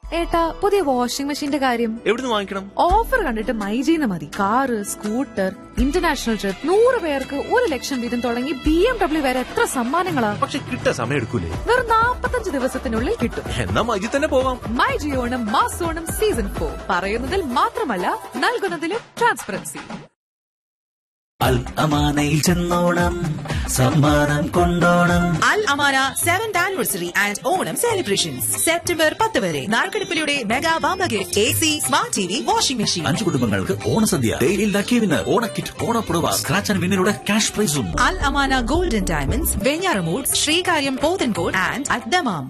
ഏട്ടാ പുതിയ വാഷിംഗ് മെഷീന്റെ കാര്യം എവിടുന്ന് വാങ്ങിക്കണം ഓഫർ കണ്ടിട്ട് മൈജീന്ന് മതി കാറ് സ്കൂട്ടർ ഇന്റർനാഷണൽ ട്രിപ്പ് നൂറ് പേർക്ക് ഒരു ലക്ഷം വീതം തുടങ്ങി ബി എം ഡബ്ല്യു വരെ എത്ര സമ്മാനങ്ങളാ പക്ഷെ കിട്ടാൻ സമയം എടുക്കൂലേ വെറും നാപ്പത്തഞ്ച് ദിവസത്തിനുള്ളിൽ കിട്ടും എന്നാ മജി തന്നെ പോവാം മൈ ജിയോണം മാസോണം സീസൺ ഫോർ പറയുന്നതിൽ മാത്രമല്ല നൽകുന്നതിലും ട്രാൻസ്പെറൻസി അൽ അമാനയിൽ ചെന്നോണം സമ്മാനം കൊണ്ടോണം Al Amana seventh anniversary and Onam celebrations September പത്ത് വരെ നാൽക്കടുപ്പിലൂടെ മെഗാ വാമ gift A C smart T V washing machine അഞ്ചു കുടുംബങ്ങൾക്ക് ഓണസദ്യ ഡെയിലിൽ ലക്കിയവിന് ഓണക്കിറ്റ് ഓണപ്പുറവ സ്ക്രാച്ച് ആൻഡ് വിന്നിലൂടെ ക്യാഷ് പ്രൈസും Al Amana golden diamonds Venjaramoodu Sreekaryam Pothencode and അദ്ദമാം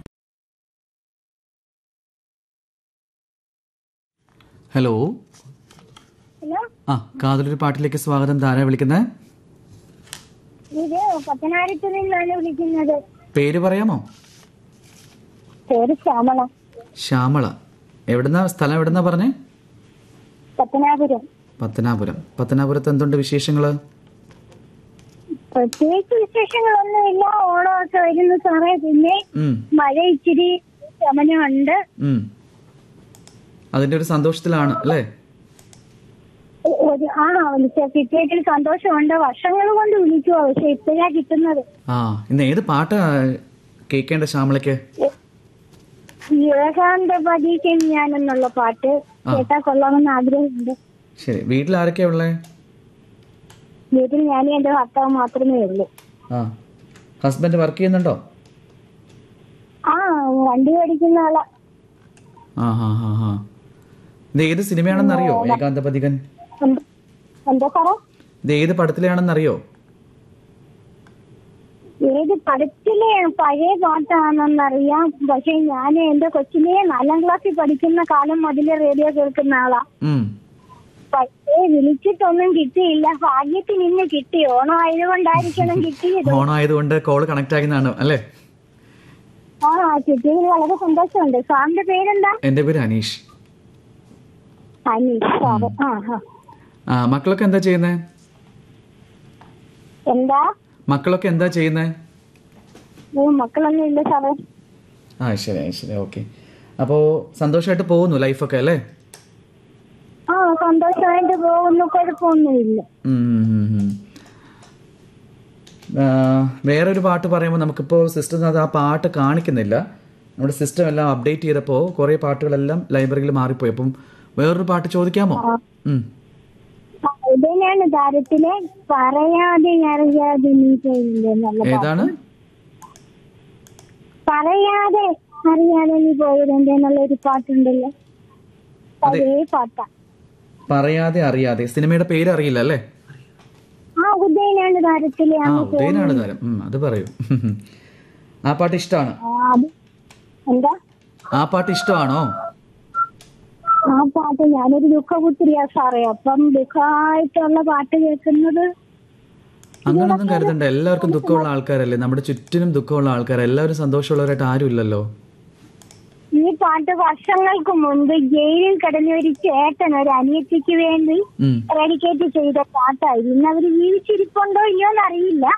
ഹലോ ഹലോ ആ കാതലൊരു പാട്ടിലേക്ക് സ്വാഗതം ധാരാ വിളിക്കുന്നത് ഇത് പത്തനായിരത്തു നിന്നാണ് വിളിക്കുന്നത് പേര് പറയാമോ പേര് ശ്യാമള ശ്യാമള എവിടുന്ന സ്ഥലം എവിടുന്നാ പറഞ്ഞേ പത്തനാപുരം പത്തനാപുരം പത്തനാപുരത്ത് എന്തുണ്ട് വിശേഷങ്ങള് പ്രത്യേകിച്ച് വിശേഷങ്ങളൊന്നുമില്ല ഓണമൊക്കെ വരുന്നു സാറേ പിന്നെ ഉം, മഴ ഇച്ചിരി ശമനമുണ്ട് ഉം. അതിന്റെ ഒരു സന്തോഷത്തിലാണ് അല്ലേ ഒരു ആ വിളിച്ച കിട്ടിയതിൽ സന്തോഷമുണ്ട് വർഷങ്ങൾ കൊണ്ട് വിളിക്കുവോ പക്ഷെ ഇപ്പോഴാ കിട്ടുന്നത് ആ ഇന്ന് ഏത് പാട്ടാ കേൾക്കേണ്ട ശ്യാമളയ്ക്ക് ഏകാന്ത പരീക്ഷൻ ഞാനെന്നുള്ള പാട്ട് ആ. കേട്ടാ കൊള്ളാമെന്ന് ആഗ്രഹമുണ്ട് ശരി വീട്ടിൽ ആരൊക്കെയാ ഉള്ളേ വീട്ടിൽ ഞാനും എന്റെ ഭർത്താവ് മാത്രമേ ഉള്ളൂ ആ ഹസ്ബൻഡ് വർക്ക് ചെയ്യുന്നുണ്ടോ ആ വണ്ടി ഓടിക്കുന്ന ആളാ ആ ഹാ ഹാ ഹാ ഇത് ഏത് സിനിമയാണെന്ന് അറിയോ ഏകാന്തപതികൻ എന്ത്- എന്താ സാറേ ഇത് ഏത് പടത്തിലാണെന്ന് അറിയോ ഏത് പടത്തിലെ പഴയ പാട്ടാണെന്നറിയാം പക്ഷെ ഞാൻ എന്റെ കൊച്ചിനെ നാലാം ക്ലാസ്സിൽ പഠിക്കുന്ന കാലം മുതലേ റേഡിയോ കേൾക്കുന്ന ആളാ ഉം പക്ഷേ വിളിച്ചിട്ടൊന്നും കിട്ടിയില്ല ഭാഗ്യത്തിന് ഇന്ന് കിട്ടി ഓണം ആയതുകൊണ്ടായിരിക്കണം കിട്ടിയത് ഓണായതുകൊണ്ട് കോള് കണക്ട് ആകുന്നതാണ് അല്ലേ ആ കിട്ടിയതിൽ വളരെ സന്തോഷമുണ്ട് സാറിന്റെ പേരെന്താ എൻ്റെ പേര് അനീഷ് അനീഷ് സാറ് ആ ആ ആ മക്കളൊക്കെ എന്താ ചെയ്യുന്നേ എന്താ മക്കളൊക്കെ എന്താ ചെയ്യുന്നേ ഓ മക്കളൊന്നും ഇല്ല സാറേ ആ ശരി ആ, ശരി ഓക്കെ അപ്പോൾ സന്തോഷമായിട്ട് പോകുന്നു ലൈഫൊക്കെ അല്ലേ ആ സന്തോഷമായിട്ട് പോകുന്നു കുഴപ്പമൊന്നുമില്ല ഉം, ഉം, ഉം. ആ, വേറൊരു പാട്ട് പറയുമ്പോൾ നമുക്കിപ്പോൾ സിസ്റ്റം അത് ആ പാട്ട് കാണിക്കുന്നില്ല നമ്മുടെ സിസ്റ്റം എല്ലാം അപ്ഡേറ്റ് ചെയ്തപ്പോൾ കുറേ പാട്ടുകളെല്ലാം ലൈബ്രറിയിൽ മാറിപ്പോയി അപ്പം വേറൊരു പാട്ട് ചോദിക്കാമോ ഉം. ആ, ഇതിനാണ് താരത്തിലെ പറയാതെ അറിയാതെ നീ ചെയ്യില്ലേ എന്നുള്ള പാട്ട്. ഏതാണ് പറയാതെ അറിയാതെ നീ പോയതെന്റെ എന്നുള്ള ഒരു പാട്ടുണ്ടല്ലോ അതെ. അതേ പാട്ടാ പറയാതെ അറിയാതെ സിനിമയുടെ പേര് അറിയില്ല അല്ലേ ആ ഉദയനാണ് താരത്തിലെ ആ അങ്ങ് ഉദയനാണ് താരം ഉം, അത് പറയൂ ആ പാട്ട് ഇഷ്ടമാണ് ആ, അത് എന്താ ആ പാട്ട് ഇഷ്ടമാണോ ആ പാട്ട് ഞാനൊരു ദുഃഖപുത്രിയാ സാറേ അപ്പം ദുഃഖമായിട്ടുള്ള പാട്ട് കേൾക്കുന്നത് അങ്ങനൊന്നും കരുതണ്ട എല്ലാവർക്കും ദുഃഖമുള്ള ആൾക്കാരല്ലേ നമ്മുടെ ചുറ്റിനും ദുഃഖമുള്ള ആൾക്കാർ എല്ലാവരും സന്തോഷമുള്ളവരായിട്ട് ആരും ഇല്ലല്ലോ ഈ പാട്ട് വർഷങ്ങൾക്ക് മുൻപ് ജയിലിൽ കിടന്ന ഒരു ചേട്ടൻ ഒരു അനിയത്തിക്ക് വേണ്ടി ഉം. റെഡിക്കേറ്റ് ചെയ്ത പാട്ടായിരുന്നു ഇന്ന് അവര് ജീവിച്ചിരിപ്പുണ്ടോ ഇല്ലയോ എന്നറിയില്ല